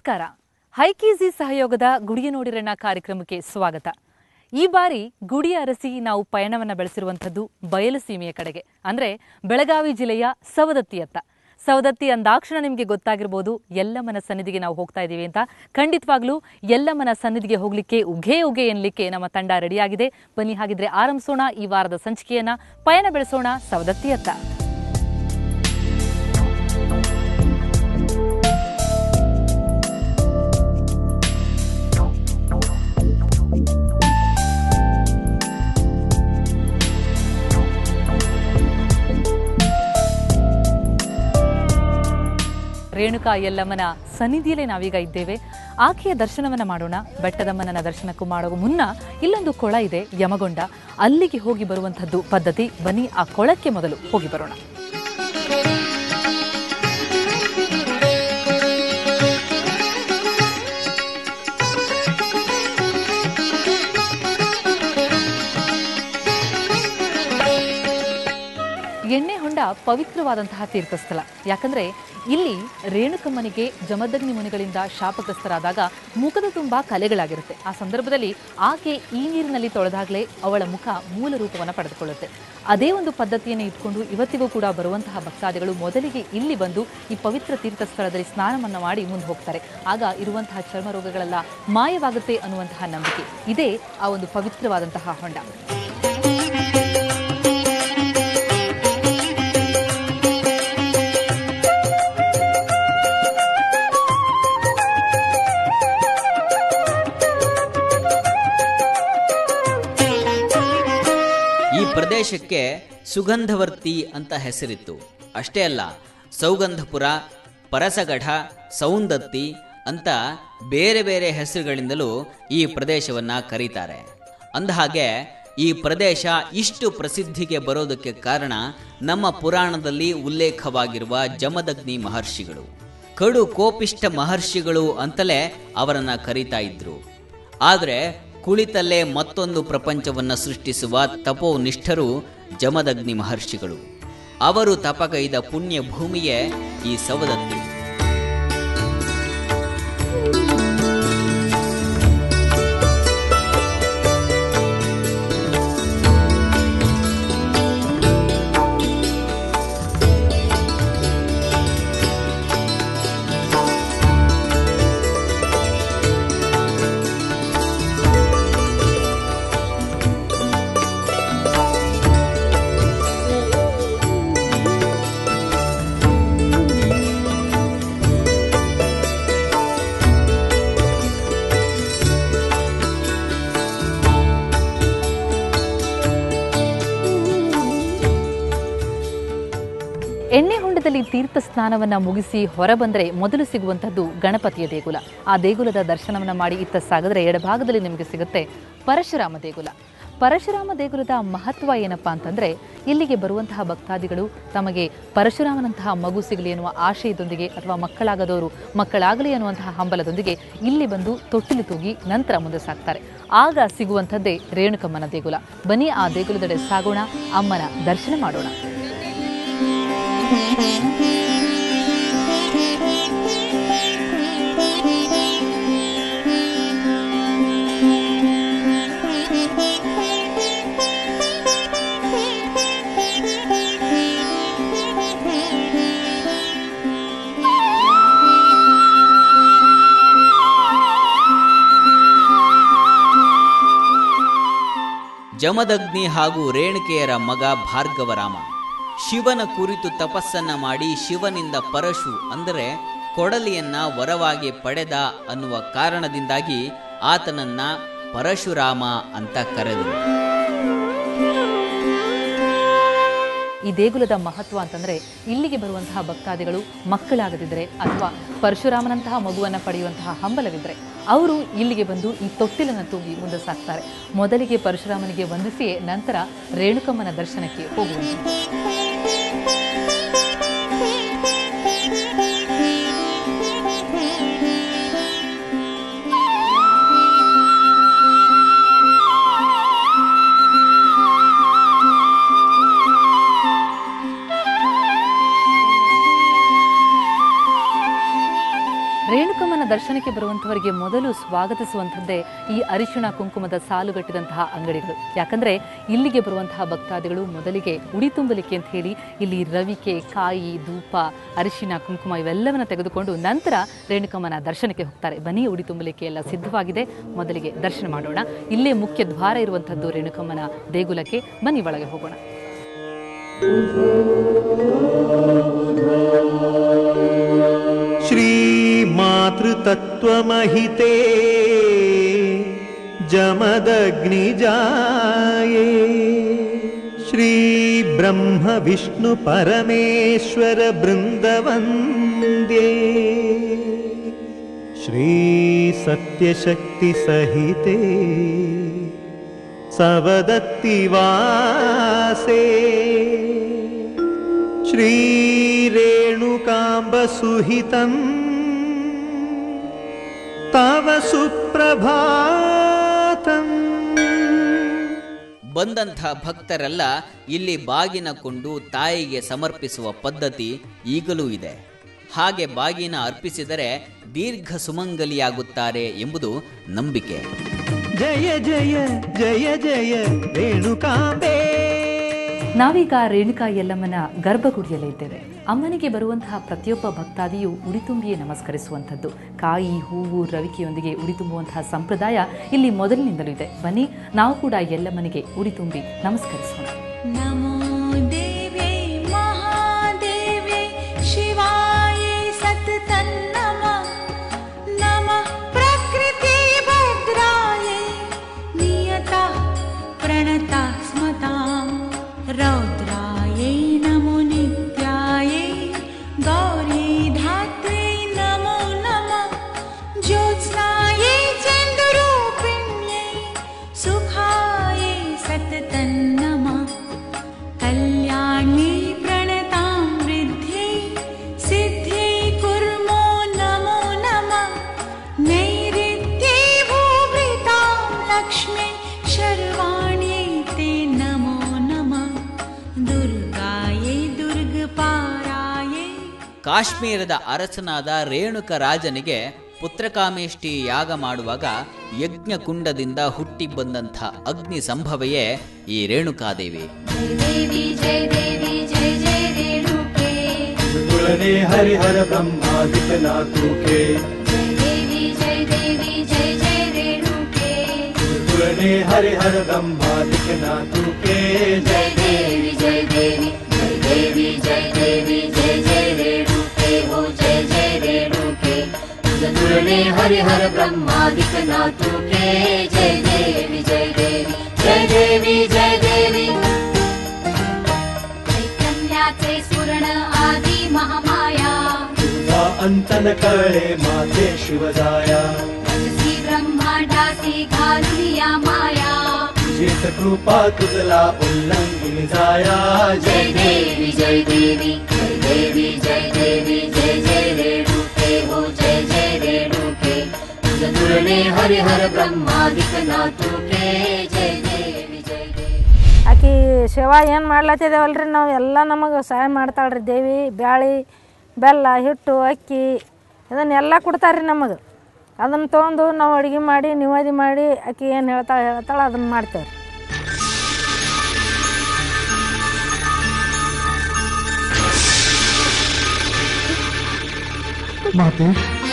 ನಮಸ್ಕಾರ ಹೈಕೀಸಿ ಸಹಯೋಗದ ಗುಡಿಯ ನೋಡಿರಣ್ಣ ಕಾರ್ಯಕ್ರಮಕ್ಕೆ ಸ್ವಾಗತ ಈ ಬಾರಿ ಗುಡಿ ಅರಸಿ ನಾವು ಪಯಣವನ್ನ ಬೆಳೆಸಿರುವಂಥದ್ದು ಬಯಲು ಸೀಮೆಯ ಕಡೆಗೆ ಅಂದ್ರೆ ಬೆಳಗಾವಿ ಜಿಲ್ಲೆಯ ಸವದತ್ತಿಯತ್ತ ಸವದತ್ತಿ ಅಂದಾಕ್ಷಣ ನಿಮಗೆ ಗೊತ್ತಾಗಿರ್ಬೋದು ಎಲ್ಲಮ್ಮನ ಸನ್ನಿಧಿಗೆ ನಾವು ಹೋಗ್ತಾ ಇದ್ದೀವಿ ಅಂತ ಖಂಡಿತವಾಗ್ಲೂ ಎಲ್ಲಮ್ಮನ ಸನ್ನಿಧಿಗೆ ಹೋಗ್ಲಿಕ್ಕೆ ಉಘೆ ಉಘೆ ಎನ್ಲಿಕ್ಕೆ ನಮ್ಮ ತಂಡ ರೆಡಿಯಾಗಿದೆ ಬನ್ನಿ ಹಾಗಿದ್ರೆ ಆರಂಭಿಸೋಣ ಈ ವಾರದ ಸಂಚಿಕೆಯನ್ನ ಪಯಣ ಬೆಳೆಸೋಣ ಸವದತ್ತಿಯತ್ತ ರೇಣುಕಾ ಯಲ್ಲಮ್ಮನ ಸನ್ನಿಧಿಯಲ್ಲೇ ನಾವೀಗ ಇದ್ದೇವೆ ಆಕೆಯ ದರ್ಶನವನ್ನ ಮಾಡೋಣ ಬೆಟ್ಟದಮ್ಮನ ದರ್ಶನಕ್ಕೂ ಮಾಡೋ ಮುನ್ನ ಇಲ್ಲೊಂದು ಕೊಳ ಇದೆ ಯಮಗೊಂಡ ಅಲ್ಲಿಗೆ ಹೋಗಿ ಬರುವಂಥದ್ದು ಪದ್ಧತಿ ಬನ್ನಿ ಆ ಕೊಳಕ್ಕೆ ಮೊದಲು ಹೋಗಿ ಬರೋಣ ಎಣ್ಣೆ ಹೊಂಡ ಪವಿತ್ರವಾದಂತಹ ತೀರ್ಥಸ್ಥಳ ಯಾಕಂದ್ರೆ ಇಲ್ಲಿ ರೇಣುಕಮ್ಮನಿಗೆ ಜಮದಗ್ನಿ ಮುನಿಗಳಿಂದ ಶಾಪಗ್ರಸ್ತರಾದಾಗ ಮುಖದ ತುಂಬಾ ಕಲೆಗಳಾಗಿರುತ್ತೆ ಆ ಸಂದರ್ಭದಲ್ಲಿ ಆಕೆ ಈ ನೀರಿನಲ್ಲಿ ತೊಳೆದಾಗಲೇ ಅವಳ ಮುಖ ಮೂಲ ರೂಪವನ್ನು ಪಡೆದುಕೊಳ್ಳುತ್ತೆ ಅದೇ ಒಂದು ಪದ್ಧತಿಯನ್ನು ಇಟ್ಕೊಂಡು ಇವತ್ತಿಗೂ ಕೂಡ ಬರುವಂತಹ ಭಕ್ತಾದಿಗಳು ಮೊದಲಿಗೆ ಇಲ್ಲಿ ಬಂದು ಈ ಪವಿತ್ರ ತೀರ್ಥಸ್ಥಳದಲ್ಲಿ ಸ್ನಾನವನ್ನು ಮಾಡಿ ಮುಂದೆ ಹೋಗ್ತಾರೆ ಆಗ ಇರುವಂತಹ ಚರ್ಮ ರೋಗಗಳೆಲ್ಲ ಮಾಯವಾಗುತ್ತೆ ಅನ್ನುವಂತಹ ನಂಬಿಕೆ ಇದೇ ಆ ಒಂದು ಪವಿತ್ರವಾದಂತಹ ಹೊಂಡ ಈ ಪ್ರದೇಶಕ್ಕೆ ಸುಗಂಧವರ್ತಿ ಅಂತ ಹೆಸರಿತ್ತು ಅಷ್ಟೇ ಅಲ್ಲ ಸೌಗಂಧಪುರ ಪರಸಗಢ ಸೌಂದತ್ತಿ ಅಂತ ಬೇರೆ ಬೇರೆ ಹೆಸರುಗಳಿಂದಲೂ ಈ ಪ್ರದೇಶವನ್ನ ಕರೀತಾರೆ ಅಂದಹಾಗೆ ಈ ಪ್ರದೇಶ ಇಷ್ಟು ಪ್ರಸಿದ್ಧಿಗೆ ಬರೋದಕ್ಕೆ ಕಾರಣ ನಮ್ಮ ಪುರಾಣದಲ್ಲಿ ಉಲ್ಲೇಖವಾಗಿರುವ ಜಮದಗ್ನಿ ಮಹರ್ಷಿಗಳು ಕಡು ಕೋಪಿಷ್ಟ ಮಹರ್ಷಿಗಳು ಅಂತಲೇ ಅವರನ್ನ ಕರೀತಾ ಇದ್ರು ಆದರೆ ಕುಳಿತಲ್ಲೇ ಮತ್ತೊಂದು ಪ್ರಪಂಚವನ್ನ ಸೃಷ್ಟಿಸುವ ತಪೋನಿಷ್ಠರು ಜಮದಗ್ನಿ ಮಹರ್ಷಿಗಳು ಅವರು ತಪಗೈದ ಪುಣ್ಯ ಭೂಮಿಯೇ ಈ ಸವದತ್ತಿ ಎಣ್ಣೆ ಹೊಂಡದಲ್ಲಿ ತೀರ್ಥ ಸ್ನಾನವನ್ನ ಮುಗಿಸಿ ಹೊರಬಂದರೆ ಮೊದಲು ಸಿಗುವಂತಹದ್ದು ಗಣಪತಿಯ ದೇಗುಲ ಆ ದೇಗುಲದ ದರ್ಶನವನ್ನ ಮಾಡಿ ಇತ್ತ ಸಾಗಿದ್ರೆ ಎಡಭಾಗದಲ್ಲಿ ನಿಮಗೆ ಸಿಗುತ್ತೆ ಪರಶುರಾಮ ದೇಗುಲ ಪರಶುರಾಮ ದೇಗುಲದ ಮಹತ್ವ ಏನಪ್ಪಾ ಅಂತಂದ್ರೆ ಇಲ್ಲಿಗೆ ಬರುವಂತಹ ಭಕ್ತಾದಿಗಳು ತಮಗೆ ಪರಶುರಾಮನಂತಹ ಮಗು ಸಿಗಲಿ ಎನ್ನುವ ಆಶಯದೊಂದಿಗೆ ಅಥವಾ ಮಕ್ಕಳಾಗದವರು ಮಕ್ಕಳಾಗಲಿ ಅನ್ನುವಂತಹ ಹಂಬಲದೊಂದಿಗೆ ಇಲ್ಲಿ ಬಂದು ತೊಟ್ಟಿಲು ತೂಗಿ ನಂತರ ಮುಂದೆ ಸಾಕ್ತಾರೆ ಆಗ ಸಿಗುವಂಥದ್ದೇ ರೇಣುಕಮ್ಮನ ದೇಗುಲ ಬನ್ನಿ ಆ ದೇಗುಲದೆಡೆ ಸಾಗೋಣ ಅಮ್ಮನ ದರ್ಶನ ಮಾಡೋಣ ಜಮದಗ್ನಿ ಹಾಗೂ ರೇಣುಕೆಯರ ಮಗ ಭಾರ್ಗವರಾಮ ಶಿವನ ಕುರಿತು ತಪಸ್ಸನ್ನ ಮಾಡಿ ಶಿವನಿಂದ ಪರಶು ಅಂದರೆ ಕೊಡಲಿಯನ್ನ ವರವಾಗಿ ಪಡೆದ ಅನ್ನುವ ಕಾರಣದಿಂದಾಗಿ ಆತನನ್ನ ಪರಶುರಾಮ ಅಂತ ಕರೆದರು ಈ ದೇಗುಲದ ಮಹತ್ವ ಅಂತಂದ್ರೆ ಇಲ್ಲಿಗೆ ಬರುವಂತಹ ಭಕ್ತಾದಿಗಳು ಮಕ್ಕಳಾಗದಿದ್ರೆ ಅಥವಾ ಪರಶುರಾಮನಂತಹ ಮಗುವನ್ನ ಪಡೆಯುವಂತಹ ಹಂಬಲವಿದ್ರೆ ಅವರು ಇಲ್ಲಿಗೆ ಬಂದು ಈ ತೊಟ್ಟಿಲನ್ನು ತೂಗಿ ಮುಂದೆ ಸಾಕ್ತಾರೆ ಮೊದಲಿಗೆ ಪರಶುರಾಮನಿಗೆ ವಂದಿಸಿಯೇ ನಂತರ ರೇಣುಕಮ್ಮನ ದರ್ಶನಕ್ಕೆ ಹೋಗುವಂತೆ ರೇಣುಕಮ್ಮನ ದರ್ಶನಕ್ಕೆ ಬರುವಂಥವರಿಗೆ ಮೊದಲು ಸ್ವಾಗತಿಸುವಂಥದ್ದೇ ಈ ಅರಿಶಿಣ ಕುಂಕುಮದ ಸಾಲುಗಟ್ಟಿದಂತಹ ಅಂಗಡಿಗಳು ಯಾಕಂದ್ರೆ ಇಲ್ಲಿಗೆ ಬರುವಂತಹ ಭಕ್ತಾದಿಗಳು ಮೊದಲಿಗೆ ಉಡಿ ತುಂಬಲಿಕ್ಕೆ ಅಂತ ಹೇಳಿ ಇಲ್ಲಿ ರವಿಕೆ ಕಾಯಿ ಧೂಪ ಅರಿಶಿಣ ಕುಂಕುಮ ಇವೆಲ್ಲವನ್ನ ತೆಗೆದುಕೊಂಡು ನಂತರ ರೇಣುಕಮ್ಮನ ದರ್ಶನಕ್ಕೆ ಹೋಗ್ತಾರೆ ಬನ್ನಿ ಉಡಿ ತುಂಬಲಿಕ್ಕೆ ಎಲ್ಲ ಸಿದ್ಧವಾಗಿದೆ ಮೊದಲಿಗೆ ದರ್ಶನ ಮಾಡೋಣ ಇಲ್ಲೇ ಮುಖ್ಯ ದ್ವಾರ ಇರುವಂಥದ್ದು ರೇಣುಕಮ್ಮನ ದೇಗುಲಕ್ಕೆ ಬನ್ನಿ ಒಳಗೆ ಹೋಗೋಣ श्रीमातृतत्त्वमहिते जमदग्निजाये श्रीब्रह्मविष्णुपरमेश्वरबृन्दवन्द्ये श्रीसत्यशक्तिसहिते सवदत्तिवासे श्रीरेणुकाम्बसुहितम् तव सुप्रभातम् ಬಂದಂಥ ಭಕ್ತರೆಲ್ಲ ಇಲ್ಲಿ ಬಾಗಿನ ಕೊಂಡು ತಾಯಿಗೆ ಸಮರ್ಪಿಸುವ ಪದ್ಧತಿ ಈಗಲೂ ಇದೆ ಹಾಗೆ ಬಾಗಿನ ಅರ್ಪಿಸಿದರೆ ದೀರ್ಘ ಸುಮಂಗಲಿಯಾಗುತ್ತಾರೆ ಎಂಬುದು ನಂಬಿಕೆ जय जय जय जय रेणुकाम्बे ನಾವೀಗ ರೇಣುಕಾ ಯಲ್ಲಮ್ಮನ ಗರ್ಭಗುಡಿಯಲ್ಲೇ ಇದ್ದೇವೆ ಅಮ್ಮನಿಗೆ ಬರುವಂತಹ ಪ್ರತಿಯೊಬ್ಬ ಭಕ್ತಾದಿಯು ಉಡಿ ತುಂಬಿಯೇ ನಮಸ್ಕರಿಸುವಂಥದ್ದು ಕಾಯಿ ಹೂವು ರವಿಕೆಯೊಂದಿಗೆ ಉಡಿ ತುಂಬುವಂತಹ ಸಂಪ್ರದಾಯ ಇಲ್ಲಿ ಮೊದಲಿನಿಂದಲೂ ಇದೆ ಬನ್ನಿ ನಾವು ಕೂಡ ಯಲ್ಲಮ್ಮನಿಗೆ ಉಡಿ ತುಂಬಿ ನಮಸ್ಕರಿಸೋಣ नमो देवे महादेवे शिवाये सततं नमः नमः प्रकृते भद्रायै नियता प्रणता स्मतां रौद्रायै नमो नित्यायै गौरी धात्रे नमो नमः ज्योत्स्नायै चन्द्ररूपिण्यै सुखायै सततं नमः कल्याणी प्रणतां वृद्ध्यै सिद्ध्यै कुर्मो नमो नमः नैऋत्ये भूभृतां लक्ष्मी शर्वाण्यै ते नमो नमः दुर्गायै दुर्गपारायै ಕಾಶ್ಮೀರದ ಅರಸನಾದ ರೇಣುಕ ರಾಜನಿಗೆ ಪುತ್ರಕಾಮೇಷ್ಟಿ ಯಾಗ ಮಾಡುವಾಗ ಯಜ್ಞಕುಂಡದಿಂದ ಹುಟ್ಟಿ ಬಂದಂಥ ಅಗ್ನಿ ಸಂಭವೆಯೇ ಈ ರೇಣುಕಾದೇವಿ जय देवी जय देवी जय जय रेणुके तुलने हरिहर ब्रह्मादिक नातुके जय देवी जय देवी जय जय रेणुके तुलने हरिहर ब्रह्मादिक नातुके जय देवी जय देवी जय देवी जय देवी जय जय रेणुके हो जय जय रेणुके तुलने हरिहर ब्रह्मादिक नातुके जय देवी जय देवी जय देवी जय देवी चैतन्याचे स्फुरण आदि महामाया तुझा अंतन कळे माते शिवजाया रजसी ब्रह्मांडासी घालून या माया तुझीच कृपा तुझला उल्लंघिनी जाया जय देवी जय देवी जय देवी जय देवी जय जय रेणुके हो जय जय रेणुके तुझ तुलने हरिहर ब्रह्मादिक नातुके जय देवी जय देवी ಆಕಿ ಸೇವಾ ಏನು ಮಾಡ್ಲತ್ತಿದ್ದೇವಲ್ರಿ ನಾವು ಎಲ್ಲ ನಮಗೆ ಸಹಾಯ ಮಾಡ್ತಾಳ್ರಿ ದೇವಿ ಬ್ಯಾಳಿ ಬೆಲ್ಲ ಹಿಟ್ಟು ಅಕ್ಕಿ ಇದನ್ನೆಲ್ಲ ಕೊಡ್ತಾರ್ರಿ ನಮಗೆ ಅದನ್ನು ತೊಗೊಂಡು ನಾವು ಅಡುಗೆ ಮಾಡಿ ನಿವೇದಿ ಮಾಡಿ ಆಕಿ ಏನು ಹೇಳ್ತಾಳೆ ಹೇಳ್ತಾಳೆ ಅದನ್ನು ಮಾಡ್ತೇವೆ ಮಾತೆ